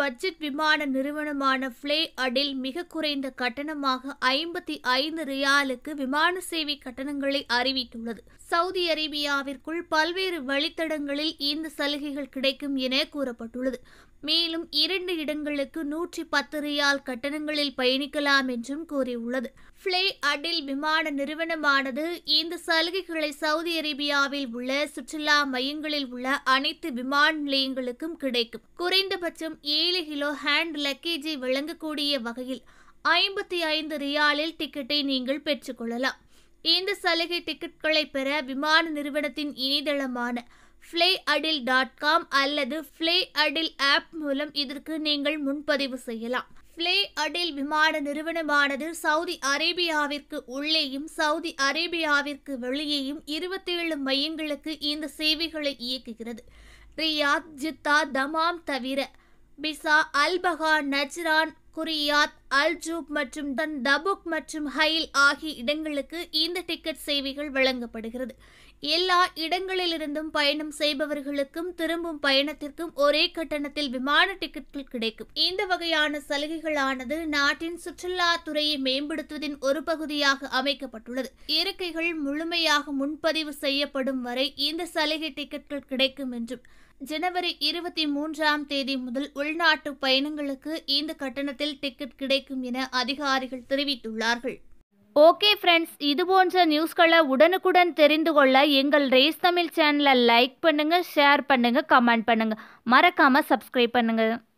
budget விமான நிறுவனமான ஃப்ளே அடில் மிக குறைந்த கட்டணமாக ஐம்பத்தி ஐந்து ரியாலுக்கு விமான சேவை கட்டணங்களை அறிவித்துள்ளது சவுதி அரேபியாவிற்குள் பல்வேறு வழித்தடங்களில் இந்த சலுகைகள் கிடைக்கும் என கூறப்பட்டுள்ளது மேலும் இரண்டு இடங்களுக்கு நூற்றி பத்து ரியால் கட்டணங்களில் பயணிக்கலாம் என்றும் கூறியுள்ளது ஃப்ளே அடில் விமான நிறுவனமானது இந்த சலுகைகளை சவுதி அரேபியாவில் உள்ள சுற்றுலா மையங்களில் உள்ள அனைத்து விமான நிலையங்களுக்கும் கிடைக்கும் குறைந்தபட்சம் ஏழு கிலோ ஹேண்ட் லக்கேஜை வழங்கக்கூடிய வகையில் ஐம்பத்தி ஐந்து ரியாலில் டிக்கெட்டை நீங்கள் பெற்றுக்கொள்ளலாம் இந்த சலுகை டிக்கெட்களை பெற விமான நிறுவனத்தின் இணையதளமான ஃப்ளே அடில் டாட் காம் அல்லது ஃப்ளே அடில் ஆப் மூலம் இதற்கு நீங்கள் முன்பதிவு செய்யலாம் ஃப்ளே அடில் விமான நிறுவனமானது சவுதி அரேபியாவிற்கு உள்ளேயும் சவுதி அரேபியாவிற்கு வெளியேயும் இருபத்தேழு மையங்களுக்கு இந்த சேவைகளை இயக்குகிறது ரியாத் ஜித்தா தமாம் தவிர பிசா அல்பகா நஜ்ரான் குரியாத் அல்ஜூப் மற்றும் தன் தபுக் மற்றும் ஹைல் ஆகிய இடங்களுக்கு இந்த டிக்கெட் சேவைகள் வழங்கப்படுகிறது எல்லா இடங்களிலிருந்தும் பயணம் செய்பவர்களுக்கும் திரும்பும் பயணத்திற்கும் ஒரே கட்டணத்தில் விமான டிக்கெட்கள் கிடைக்கும் இந்த வகையான சலுகைகளானது நாட்டின் சுற்றுலாத்துறையை மேம்படுத்துவதின் ஒரு பகுதியாக அமைக்கப்பட்டுள்ளது இருக்கைகள் முழுமையாக முன்பதிவு செய்யப்படும் வரை இந்த சலுகை டிக்கெட்கள் கிடைக்கும் என்றும் ஜனவரி இருபத்தி மூன்றாம் தேதி முதல் உள்நாட்டு பயணங்களுக்கு இந்த கட்டணத்தில் டிக்கெட் கிடைக்கும் என அதிகாரிகள் தெரிவித்துள்ளார்கள் ஓகே ஃப்ரெண்ட்ஸ் இது போன்ற நியூஸ்களை உடனுக்குடன் தெரிந்து கொள்ள எங்கள் ரேஸ் தமிழ் சேனலை லைக் பண்ணுங்க ஷேர் பண்ணுங்க கமெண்ட் பண்ணுங்க மறக்காம சப்ஸ்கிரைப் பண்ணுங்க